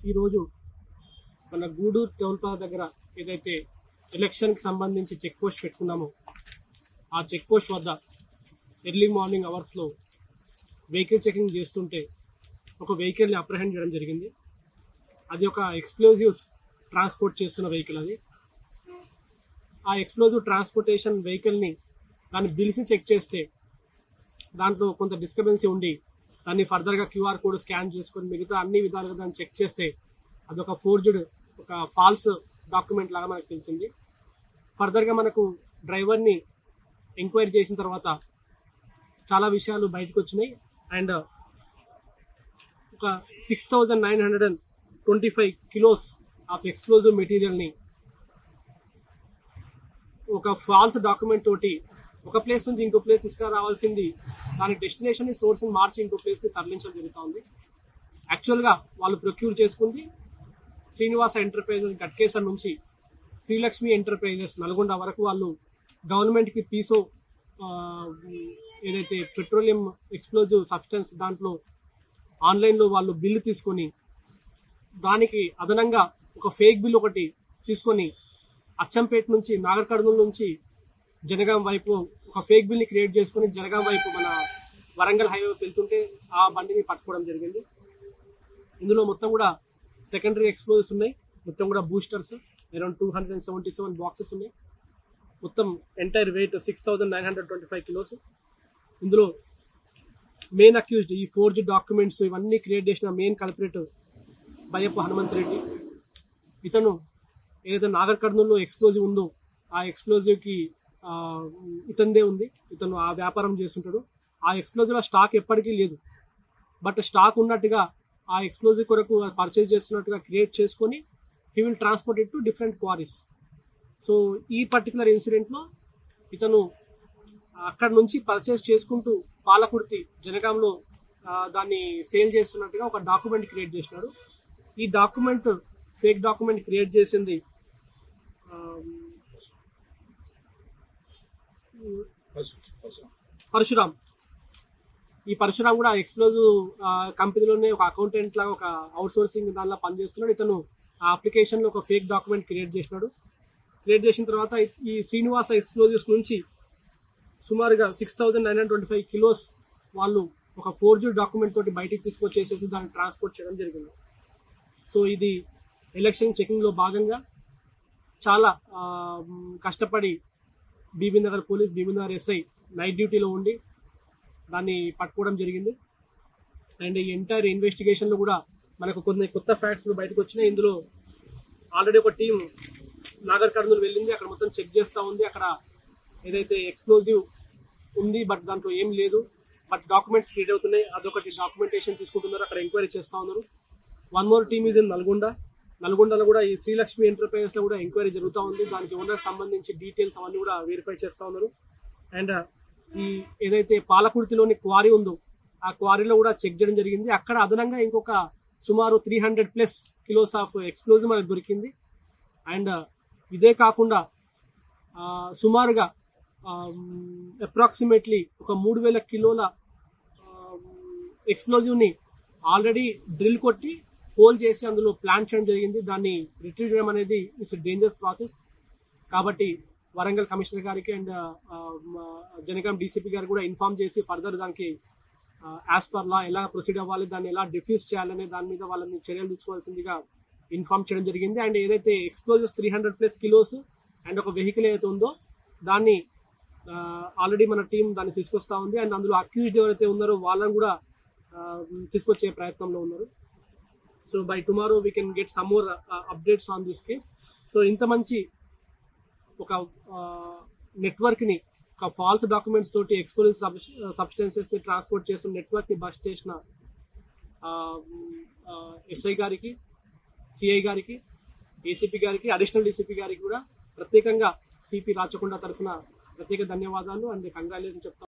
ఈరోజు మన Gudur town plaza దగ్గర ఏదైతే ఎలక్షన్కి సంబంధించి చెక్ పోస్ట్ పెట్టుకున్నామో ఆ చెక్ పోస్ట్ వద్ద ఎర్లీ మార్నింగ్ అవర్స్లో వెహికల్ చెకింగ్ చేస్తుంటే ఒక వెహికల్ని అప్రహెండ్ చేయడం జరిగింది అది ఒక ఎక్స్ప్లోజివ్స్ ట్రాన్స్పోర్ట్ చేస్తున్న వెహికల్ అది ఆ ఎక్స్ప్లోజివ్ ట్రాన్స్పోర్టేషన్ వెహికల్ని దాన్ని బిల్స్ని చెక్ చేస్తే దాంట్లో కొంత డిస్టర్బెన్సీ ఉండి దాన్ని ఫర్దర్గా క్యూఆర్ కోడ్ స్కాన్ చేసుకొని మిగతా అన్ని విధాలుగా దాన్ని చెక్ చేస్తే అదొక ఫోర్జ్డ్ ఒక ఫాల్స్ డాక్యుమెంట్ లాగా మనకు తెలిసింది ఫర్దర్గా మనకు డ్రైవర్ని ఎంక్వైరీ చేసిన తర్వాత చాలా విషయాలు బయటకు వచ్చినాయి అండ్ ఒక six thousand nine hundred and twenty five kilos of explosive మెటీరియల్ని ఒక ఫాల్స్ డాక్యుమెంట్ తోటి ఒక ప్లేస్ నుంచి ఇంకో ప్లేస్ తీసుకురావాల్సింది దాని డెస్టినేషన్ సోర్స్ని మార్చి ఇంకో ప్లేస్కి తరలించడం జరుగుతూ ఉంది యాక్చువల్గా వాళ్ళు ప్రొక్యూర్ చేసుకుంది శ్రీనివాస ఎంటర్ప్రైజెస్ గట్కేసర్ నుంచి శ్రీలక్ష్మి ఎంటర్ప్రైజెస్ నల్గొండ వరకు వాళ్ళు గవర్నమెంట్కి పీసో ఆ, ఏదైతే పెట్రోలియం ఎక్స్ప్లోజివ్ సబ్స్టెన్స్ దాంట్లో ఆన్లైన్లో వాళ్ళు బిల్లు తీసుకొని దానికి అదనంగా ఒక ఫేక్ బిల్ ఒకటి తీసుకొని అచ్చంపేట నుంచి నాగర్ కర్నూలు నుంచి జనగాం వైపు ఒక ఫేక్ బిల్ని క్రియేట్ చేసుకొని జనగాం వైపు మన వరంగల్ హైవే వెళ్తుంటే ఆ బండిని పట్టుకోవడం జరిగింది ఇందులో మొత్తం కూడా సెకండరీ ఎక్స్ప్లోజర్స్ ఉన్నాయి మొత్తం కూడా boosters around two hundred and seventy seven boxes ఉన్నాయి మొత్తం entire weight six thousand nine hundred twenty five kilos ఇందులో మెయిన్ అక్యూజ్డ్ ఈ ఫోర్జ్ డాక్యుమెంట్స్ ఇవన్నీ క్రియేట్ చేసిన మెయిన్ కల్పరేట్ బయ్యప్ప హనుమంత్ రెడ్డి ఇతను ఏదైతే నాగర్ కర్నూలులో ఎక్స్ప్లోజివ్ ఉందో ఆ ఎక్స్ప్లోజివ్కి ఇతందే ఉంది ఇతను ఆ వ్యాపారం చేస్తుంటాడు ఆ ఎక్స్ప్లోజివ్ స్టాక్ ఎప్పటికీ లేదు బట్ స్టాక్ ఉన్నట్టుగా ఆ ఎక్స్ప్లోజివ్ కొరకు పర్చేజ్ చేస్తున్నట్టుగా క్రియేట్ చేసుకొని he will transport it to different quarries so ఈ పర్టికులర్ ఇన్సిడెంట్లో ఇతను అక్కడ నుంచి పర్చేస్ చేసుకుంటూ పాలకుర్తి జనగాంలో ఆ, దాన్ని సేల్ చేస్తున్నట్టుగా ఒక డాక్యుమెంట్ క్రియేట్ చేసినాడు ఈ డాక్యుమెంట్ ఫేక్ డాక్యుమెంట్ క్రియేట్ చేసింది ఆ, పరశురామ్ ఈ పరశురామ్ కూడా ఎక్స్ప్లోజివ్ కంపెనీలోనే ఒక అకౌంటెంట్ లాగా ఒక అవుట్ సోర్సింగ్ దానిలో పనిచేస్తున్నాడు ఇతను ఆ అప్లికేషన్లో ఒక ఫేక్ డాక్యుమెంట్ క్రియేట్ చేసినాడు క్రియేట్ చేసిన తర్వాత ఈ శ్రీనివాస ఎక్స్ప్లోజివ్స్ నుంచి సుమారుగా six thousand nine hundred twenty five kilos వాళ్ళు ఒక ఫోర్జీ డాక్యుమెంట్ తోటి బయటికి తీసుకొచ్చేసేసి దాన్ని ట్రాన్స్పోర్ట్ చేయడం జరిగింది సో ఇది ఎలక్షన్ చెకింగ్లో భాగంగా చాలా ఆ, మ్, కష్టపడి BB Nagar police BB Nagar SI night డ్యూటీలో ఉండి దాన్ని పట్టుకోవడం జరిగింది అండ్ ఈ ఎంటైర్ ఇన్వెస్టిగేషన్లో కూడా మనకు కొన్ని కొత్త ఫ్యాక్ట్స్ బయటకు వచ్చినాయి ఇందులో ఆల్రెడీ ఒక టీం నాగర్ కర్నూలు వెళ్ళింది అక్కడ మొత్తం చెక్ చేస్తూ ఉంది అక్కడ ఏదైతే ఎక్స్ప్లోజివ్ ఉంది బట్ దాంట్లో ఏం లేదు బట్ డాక్యుమెంట్స్ క్రియేట్ అవుతున్నాయి అదొకటి డాక్యుమెంటేషన్ తీసుకుంటున్నారు అక్కడ ఎంక్వైరీ చేస్తూ ఉన్నారు one more team is in Nalgonda నల్గొండలో కూడా ఈ శ్రీలక్ష్మి ఎంటర్ప్రైజెస్ లో కూడా ఎంక్వైరీ జరుగుతూ ఉంది దానికి ఓనర్ సంబంధించి డీటెయిల్స్ అవన్నీ కూడా వెరిఫై చేస్తూ ఉన్నారు అండ్ ఈ ఏదైతే పాలకుర్తిలోని క్వారీ ఉందో ఆ క్వారీలో కూడా చెక్ చేయడం జరిగింది అక్కడ అదనంగా ఇంకొక సుమారు three hundred plus kilos of explosive మనకు దొరికింది అండ్ ఇదే కాకుండా ఆ, సుమారుగా అప్రాక్సిమేట్లీ ఒక మూడు వేల కిలోల ఎక్స్ప్లోజివ్ని ఆల్రెడీ డ్రిల్ కొట్టి హోల్ చేసి అందులో ప్లాన్ చేయడం జరిగింది దాన్ని రిట్రీవ్ చేయడం అనేది ఇట్స్ డేంజరస్ ప్రాసెస్ కాబట్టి వరంగల్ కమిషనర్ గారికి అండ్ జనగాం డీసీపీ గారు కూడా ఇన్ఫార్మ్ చేసి ఫర్దర్ దానికి యాజ్ పర్ లా ఎలా ప్రొసీడ్ అవ్వాలి దాన్ని ఎలా డిఫ్యూజ్ చేయాలనే దాని మీద వాళ్ళని చర్యలు తీసుకోవాల్సిందిగా ఇన్ఫార్మ్ చేయడం జరిగింది అండ్ ఏదైతే explosives three hundred plus kilos and ఒక వెహికల్ ఏదైతే ఉందో దాన్ని ఆల్రెడీ మన టీం దాన్ని తీసుకొస్తా ఉంది అండ్ అందులో అక్యూజ్డ్ ఎవరైతే ఉన్నారో వాళ్ళని కూడా ఆ, తీసుకొచ్చే ప్రయత్నంలో ఉన్నారు so by tomorrow we can get some more updates on this case so ఇంత మంచి ఒక నెట్వర్క్ని ఒక ఫాల్స్ డాక్యుమెంట్స్ తోటి ఎక్స్పోజివ్ సబ్స్టెన్సెస్ని ట్రాన్స్పోర్ట్ చేస్తున్న నెట్వర్క్ని బస్ట్ చేసిన ఎస్ఐ గారికి సిఐ గారికి ఏసీపీ గారికి అడిషనల్ డీసీపీ గారికి కూడా ప్రత్యేకంగా సిపి రాచకొండ తరఫున ప్రత్యేక ధన్యవాదాలు అండ్ కంగ్రాచులేషన్ చెప్తాను